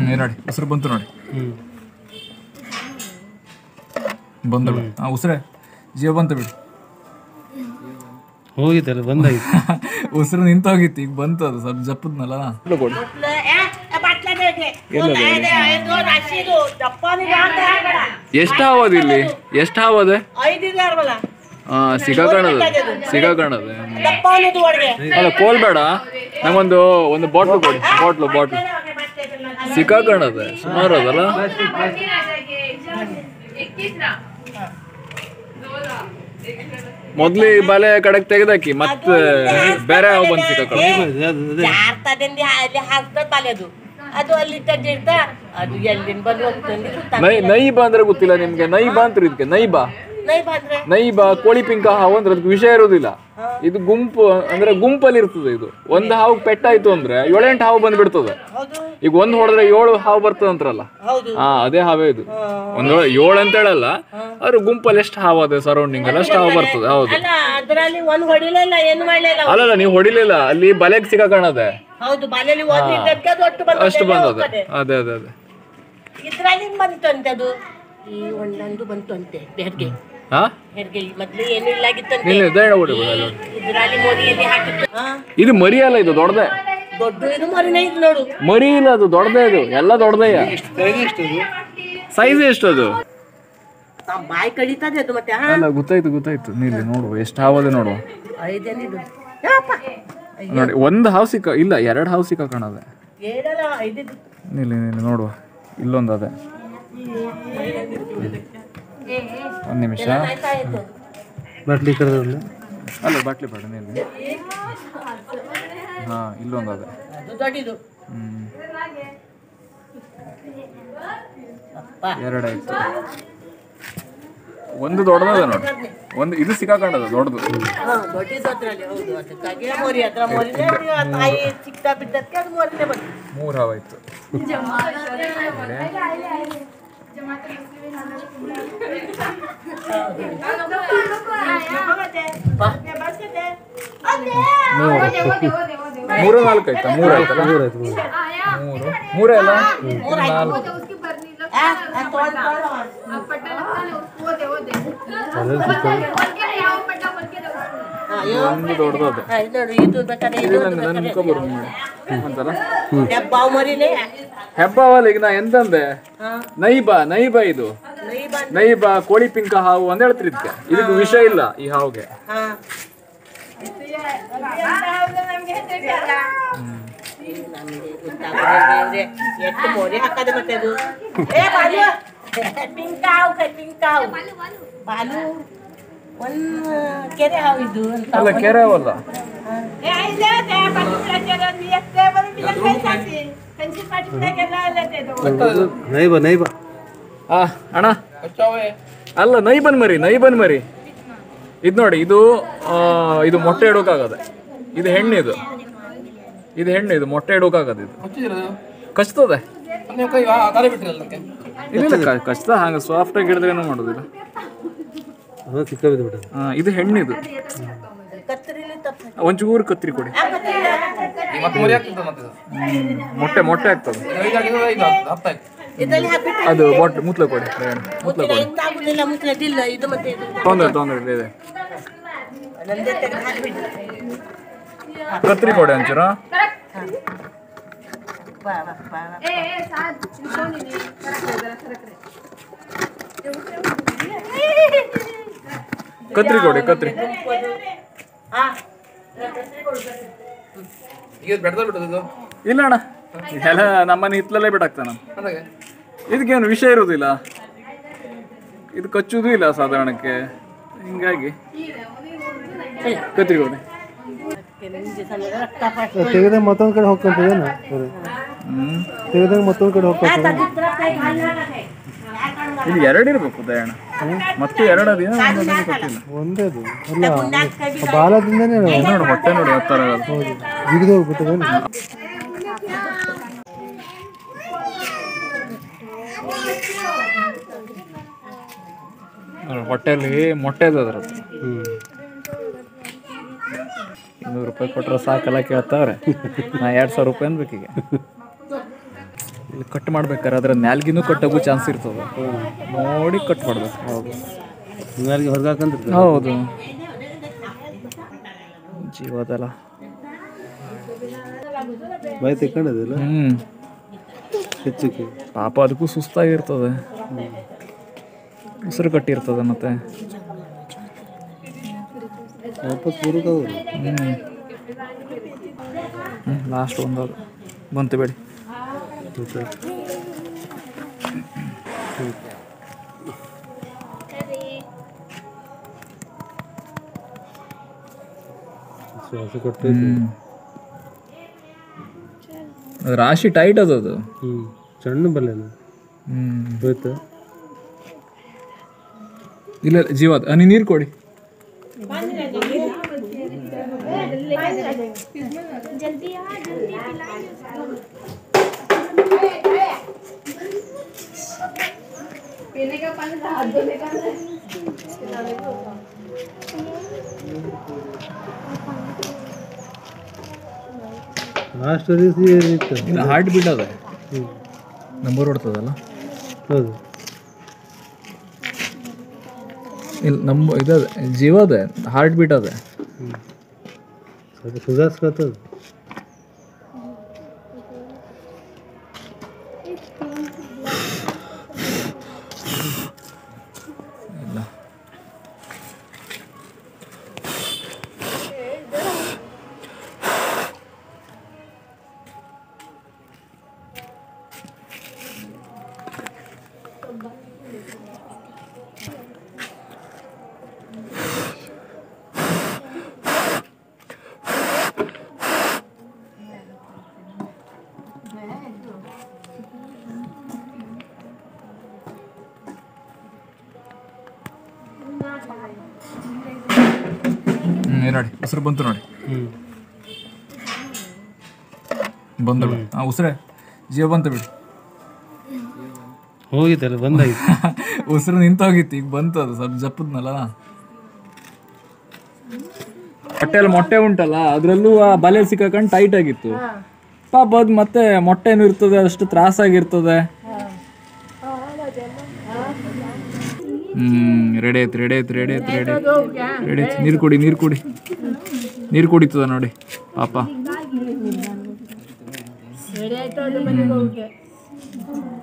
ಹ್ಮ್ ನೋಡಿ ಉಸಿರು ಬಂತು ನೋಡಿ ಹ್ಞೂ ಬಂದು ಬಿಡು ಹಾಂ ಉಸಿರೇ ಜೀವ ಬಂತು ಬಿಡು ಹೋಗಿತ್ತಲ್ಲ ಬಂದಾಗಿತ್ತು ಉಸಿರು ನಿಂತೋಗಿತ್ತು ಈಗ ಬಂತು ಅದು ಸ್ವಲ್ಪ ಜಪ್ಪದ್ನಲ್ಲ ಕೊಡಿ ಎಷ್ಟು ಹಾವದು ಇಲ್ಲಿ ಎಷ್ಟು ಹಾವದೆ ಹಾಂ ಸಿಗಾಕಣದ ಸಿಗಾಕಣದ ಅಲ್ಲ ಕೋಲ್ ಬೇಡ ನಂಗೊಂದು ಒಂದು ಬಾಟ್ಲು ಕೊಡಿ ಬಾಟ್ಲು ಬಾಟ್ಲು ಸಿಕ್ಕಾಕಣದ ಸುಮಾರು ಅದಲ್ಲ ಮೊದ್ಲು ಈ ಬಲೆ ಕಡೆಗೆ ತೆಗೆದಾಕಿ ಮತ್ತೆ ಬೇರೆ ಹಾವು ಬಂದು ಸಿಕ್ಕಾಕಣ ಅದೇ ಜಾರ್ತದಿಂದ ಅಲ್ಲಿ ಹಾಕ್ತದ ಬಾಲ್ಯದು ಅದು ಅಲ್ಲಿ ತಡ್ಡಿರ್ತ ಅದು ಎಲ್ಲಿಂದ ಬಂದು ಹೋಗ್ತಂದು ನೈ ನೈಬ ಅಂದ್ರೆ ಗೊತ್ತಿಲ್ಲ ನಿಮ್ಗೆ ನೈಬ ಅಂತಾರೆ ಇದಕ್ಕೆ ನೈಬ ನೈ ಬಂದ್ರೆ ನೈಬ ಕೋಳಿ ಪಿಂಕ ಹಾವು ಅಂದ್ರೆ ಅದಕ್ಕೆ ವಿಷಯ ಇರೋದಿಲ್ಲ ಇದು ಗುಂಪು ಅಂದ್ರೆ ಗುಂಪಲ್ಲಿ ಇರ್ತದೆ ಇದು ಒಂದು ಹಾವು ಪೆಟ್ಟಾಯ್ತು ಅಂದ್ರೆ ಏಳೆಂಟು ಹಾವು ಬಂದ್ಬಿಡ್ತದೆ ಹೌದು ಈಗ ಒಂದ್ ಹೊಡೆದ್ರೆ ಏಳು ಹಾವು ಬರ್ತದೆ ಅಂತಾರಲ್ಲ ಹೌದು ಹಾ ಅದೇ ಹಾವೇ ಇದು ಒಂದು ಏಳು ಅಂತ ಹೇಳಲ್ಲ ಆದ್ರೆ ಗುಂಪಲ್ಲಿ ಎಷ್ಟು ಹಾವು ಅದೇ ಸರೌಂಡಿಂಗ್ ಅಲ್ಲಿ ಅಷ್ಟು ಹಾವು ಬರ್ತದೆ ಹೌದು ಅಲ್ಲ ಅದ್ರಲ್ಲಿ ಒಂದ್ ಹೊಡಿಲಿಲ್ಲ ಏನು ಮಾಡ್ಲಿಲ್ಲ ಅಲ್ಲಲ್ಲ ನೀವು ಹೊಡಿಲಿಲ್ಲ ಅಲ್ಲಿ ಬಲೆಗೆ ಸಿಕ್ಕಾಕಣದೆ ಹೌದು ಬಾಲ್ಯಲ್ಲಿ ಒಂದ್ ಇದ್ದಕ್ಕೆ ಅದು ಒಟ್ಟು ಬಂದದ್ದು ಅಷ್ಟು ಎಲ್ಲ ಬಂದದೆ ಹೋಗ್ತದೆ. ಅದೇ ಅದೇ ಅದೇ ಇದ್ರಲ್ಲಿ ಬಂತು ಅಂತೆ ಅದು ಈ ಒಂದೊಂದು ಬಂತು ಅಂತೆ ಹೆರ್ಗೆ ಹಾ ಹೆರ್ಗೆ ಮೊದ್ಲು ಏನು ಇಲ್ಲ ಆಗಿತ್ತಂತೆ ನಿಲ್ಲ ದಯಣ ಹೊಡಿಬೋದು ಅಲ್ಲಿ ಇದ್ರಲ್ಲಿ ಮೋರಿಯಲ್ಲಿ ಹಾಕಿತ್ತು ಹಾ ಇದು ಮರಿ ಅಲ್ಲ ಇದು ದೊಡ್ಡದೇ ದೊಡ್ಡ ಇದು ಮರಿನ ಇದು ನೋಡು ಮರಿ ಇಲ್ಲ ಅದು ದೊಡ್ಡದೇ ಇದು ಎಲ್ಲ ದೊಡ್ಡದಯ್ಯ ಸೈಜ್ ಎಷ್ಟು ಅದು ಆ ಬಾಯಿ ಕಡಿತದೆ ಅದು ಮತ್ತೆ ಹಾ ಅಲ್ಲ ಗೊತ್ತಾಯ್ತು ಗೊತ್ತಾಯ್ತು ನೀಲಿ ನೋಡುವ ಎಷ್ಟು ಹಾವದೆ ನೋಡುವ ಐದೇನಿದು ಯಪ್ಪ ನೋಡಿ ಒಂದು ಹಾವು ಸಿಕ್ಕ ಇಲ್ಲ ಎರಡು ಹಾವು ಸಿಕ್ಕಾಕಣದೆ ಏನಲ್ಲ ಐದಿದ್ದು ನೀಲಿ ನೀಲಿ ನೋಡುವ ಇಲ್ಲೊಂದು ಅದೇ ಒಂದು ನಿಮಿಷ ಆಯ್ತಾ ಆಯ್ತು ಬಾಟ್ಲಿ ಕರೆದ್ರಲ್ಲ ಅಲ್ಲ ಬಾಟ್ಲಿ ಬೇಡ ನೀಲಿ ಹಾ ಇಲ್ಲೊಂದು ಅದೇ ಅದು ದೊಡ್ಡದು ಹ್ಮ್ ಅಪ್ಪ ಎರಡಾಯ್ತು ಒಂದು ದೊಡ್ಡದ ನೋಡಿ ಒಂದು ಇದು ಸಿಕ್ಕಾಕೊಂಡದ ದೊಡ್ಡದು ಹಾ ದೊಡ್ಡದು ಅದ್ರಲ್ಲಿ ಹೌದು ಅದಕ್ಕಾಗಿ ಆ ಮೋರಿ ಅದ್ರ ಮೋರಿನೇ ಅದು ಆ ತಾಯಿ ಚಿಕ್ಕ ಬಿದ್ದಕ್ಕೆ ಅದು ಮೋರಿನೇ ಬಂತು ಮೂರು ಹಾವಾಯ್ತು ಮೂರು ನಾಲ್ಕು ಆಯ್ತಾ ಮೂರು ಆಯ್ತಲ್ಲ ಮೂರಾಯ್ತು ಮೂರು ಮೂರು ಮೂರೇ ಅಲ್ಲ ನಾಲ್ಕು ಆ, ಆ ತಗೊಂಡ್ ತಗೊಂಡು. ಹಾ, ಅಯ್ಯೋ. ಒಂದು ದೊಡ್ಡದು ಅದೇ ಹಾ, ಇದು ನೋಡು ಇದು ಬೇಕಾದ್ರೆ ಇದು ಇದು ನನ್ನ ಮುಖ ಬರು ಅಂತಲ್ಲ ಹೆಬ್ಬಾವು ಮರಿನೇ ಹೆಬ್ಬಾವಲ್ಲ ಈಗ ನಾ ಎಂತಂದೆ ಹಾ ನೈಬ ನೈಬ ಇದು ನೈ ಬಂದು ನೈಬ ಕೋಳಿ ಪಿಂಕ ಹಾವು ಅಂತ ಹೇಳ್ತಿರ್ ಇದಕ್ಕೆ ಇದಕ್ಕೆ ವಿಷ ಇಲ್ಲ ಈ ಹಾವುಗೆ ಹಾ ನಮ್ಗೆ ಗೊತ್ತಾಗದೆ ಎಷ್ಟು ಮೋರಿ ಹಾಕದೆ ಮತ್ತೆ ಅದು ಏ ಬಾಲು ಪಿಂಕ್ ಹಾವು ಕೈ ಪಿಂಕ್ ಹಾವು ಬಾಲು ಒಂದ್ ಕೆರೆ ಹಾವು ಇದು ಅಂತ ಅಲ್ಲ ಕೆರೆ ಹಾವಲ್ಲ ನೈಬ ನೈಬ ಆ ಅಣ್ಣ ಅಲ್ಲ ನೈಬನ್ ಮರಿ ನೈಬನ್ ಮರಿ ಇದು ನೋಡಿ ಇದು ಆ, ಇದು ಮೊಟ್ಟೆ ಇಡೋಕ್ಕಾಗದೆ ಇದು ಹೆಣ್ಣು ಇದು ಇದು ಹೆಣ್ಣು ಇದು ಮೊಟ್ಟೆ ಇಡೋಕ್ಕಾಗದೆ ಇದು ಕಚ್ತದೆ ಇಲ್ಲ ಇಲ್ಲ ಕ- ಕಚ್ತ ಹಂಗೆ ಸಾಫ್ಟ್ ಆಗಿ ಹಿಡಿದ್ರೆ ಏನೂ ಮಾಡೋದಿಲ್ಲ ಅದು ಸಿಕ್ಕಾಬಿದ್ದು ಬಿಟ್ಟದು ಆ, ಇದು ಹೆಣ್ಣಿದು ಕತ್ತರಿಲಿ ತಪ್ಪ ಒಂಚೂರು ಕತ್ರಿ ಕೊಡಿ ಹ್ಮ್, ಮೊಟ್ಟೆ ಮೊಟ್ಟೆ ಆಗ್ತದೆ ಇದರಲ್ಲಿ ಹಾಕ್ಬಿಟ್ಟು ಅದು ಮೊಟ್ಟೆ ಮುತ್ಲ ಕೊಡಿ ಬೇಡ. ಮುತ್ಲ ಮುತ್ತಿನ ಕೊಡಿ ಇಂತ ಆಗುದಿಲ್ಲ ಮುತ್ತಿನದಿಲ್ಲ ಇದು ಮತ್ತೆ ಇದು ತೊಂದರೆ ತೊಂದರೆ ಇದೆ ನಂದೇ ತೆಗೆದು ಹಾಕ್ಬಿಟ್ಟು ಕತ್ರಿ ಕೊಡಿ ಒಂಚೂರ ಬಾ ಬಾ ಬಾ ಬಾ. ಕತ್ರಿ ಕೊಡಿ ಕತ್ರಿ ಹಾ ಇಲ್ಲ ಅಣ್ಣ ಎಲ್ಲ ನಮ್ಮನೆ ಹಿತ್ಲಲ್ಲೇ ಬಿಟ್ಟಾಗ್ತಾನ ಇದಕ್ಕೇನು ವಿಷಯ ಇರೋದಿಲ್ಲ ಇದು ಕಚ್ಚುವುದೂ ಇಲ್ಲ ಸಾಧಾರಣಕ್ಕೆ ಹಿಂಗಾಗಿ ಕತ್ರಿ ಕೊಡಿ ನಿಮ್ಗೆ ಸಣ್ಣ ರಕ್ತ ಫಸ್ಟ್ ತೆಗೆದಾಗ ಮತ್ತೊಂದ್ ಕಡೆ ಹೋಗ್ಕೊಂತದೇನು ಹ್ಮ್ ತೆಗೆದಾಗ ಮತ್ತೊಂದ್ ಕಡೆ ಹೋಗ್ಕೊಂತ ಇದು ಎರಡು ಇರ್ಬೇಕು ದಯಣ್ಣ ಮತ್ತೆ ಎರಡು ಅದೇನೋ ಒಂದೊಂದು ಗೊತ್ತಿಲ್ಲ ಒಂದೇ ಅದು ಅಲ್ಲ ಬಾಲದಿಂದನೇ ನೋಡು ಹೊಟ್ಟೆ ನೋಡಿ ಹತ್ತರ ಜಿಗಿದು ಹೋಗ್ಬಿಟ್ಟದೇನು ಹೊಟ್ಟೆಯಲ್ಲಿ ಮೊಟ್ಟೆ ಇದೆ ಅದ್ರ ಹ್ಞೂ ಇನ್ನೂರು ರೂಪಾಯಿ ಕೊಟ್ರೆ ಸಾಕಲ್ಲ ಕೇಳ್ತಾವ್ರೆ ನಾ ಎರಡು ಸಾವಿರ ರೂಪಾಯಿ ಅನ್ಬೇಕೀಗ ಇಲ್ಲಿ ಕಟ್ ಮಾಡ್ಬೇಕಾದ್ರೆ ಅದ್ರ ನ್ಯಾಲ್ಗಿನೂ ಕಟ್ಟೋಗೂ ಚಾನ್ಸ್ ಇರ್ತದೆ ನೋಡಿ ಕಟ್ ಮಾಡ್ಬೇಕು ಹೌದು ಹಿಂಗಾಗಿ ಹೊರಗೆ ಹಾಕಂತಿರ್ತಾರೆ ಹೌದು ಜೀವದಲ್ಲ ಬಾಯಿ ತೆಕ್ಕೊಂಡದಿಲ್ಲ ಹ್ಮ್ ಹೆಚ್ಚಕ್ಕೆ ಪಾಪ ಅದಕ್ಕೂ ಸುಸ್ತಾಗಿರ್ತದೆ ಉಸಿರು ಕಟ್ಟಿರ್ತದೆ ಮತ್ತೆ ವಾಪಸ್ ಬರೋಕ್ಕಾಗಲ್ಲ ಹ್ಮ್ ಹ್ಮ್ ಲಾಸ್ಟ್ ಒಂದದು ಬಂತು ಬೇಡಿ ಮತ್ತೆ ಶ್ವಾಸ ಕೊಟ್ಟು ಹ್ಮ್ ಅದು ರಾಶಿ ಟೈಟ್ ಅದ ಅದು ಹ್ಞೂ ಸಣ್ಣ ಬಲ್ಲೇನು ಹ್ಮ್ ಹೋಯ್ತು ಇಲ್ಲ ಇಲ್ಲ, ಜೀವ ಅದು. ಆ, ನೀ ನೀರು ಕೊಡಿ ಲಾಸ್ಟ್ ದಿವಸ ಇತ್ತು ಇಲ್ಲ ಹಾರ್ಟ್ ಬೀಟ್ ಅದ ಹ್ಞೂ ನಂಬರ್ ಹೊಡ್ತದಲ್ಲ ಹೌದು ಇಲ್ಲ ನಮ್ಮ ಇದದೆ ಜೀವ ಅದೆ ಹಾರ್ಟ್ ಬೀಟ್ ಅದೆ ಹ್ಞೂ ಸ್ವಲ್ಪ ಸುಧಾರಿಸ್ಕೊತದ ಇಲ್ಲ ಹ್ಞೂ ನೋಡಿ ಉಸಿರು ಬಂತು ನೋಡಿ ಹ್ಞೂ ಬಂದು ಬಿಡಿ ಹಾಂ ಉಸಿರೇ ಜೀವ ಬಂತು ಬಿಡಿ ಹೋಗಿತ್ತಲ್ಲ ಬಂದಾಯ್ತು ಉಸಿರು ನಿಂತೋಗಿತ್ತು ಈಗ ಬಂತು ಅದು ಸ್ವಲ್ಪ ಜಪ್ಪದ್ನಲ್ಲ ಹೊಟ್ಟೆಯಲ್ಲಿ ಮೊಟ್ಟೆ ಉಂಟಲ್ಲ ಅದರಲ್ಲೂ ಆ ಬಲೆ ಸಿಕ್ಕಾಕೊಂಡು ಟೈಟ್ ಆಗಿತ್ತು ಪಾಪ ಅದು ಮತ್ತೆ ಮೊಟ್ಟೆನೂ ಇರ್ತದೆ ಅಷ್ಟು ತ್ರಾಸಾಗಿರ್ತದೆ ಹ್ಮ್ ರೆಡಿ ಆಯ್ತು ರೆಡಿ ಆಯ್ತು ರೆಡಿ ಆಯ್ತು ರೆಡಿ ರೆಡಿ ಆಯ್ತು ನೀರು ಕುಡಿ ನೀರು ಕುಡಿ ನೀರು ಕುಡಿತದ ನೋಡಿ ಪಾಪ ರೆಡಿ ಆಯ್ತು ಅದು ಮನೆಗೆ ಹೋಗಿ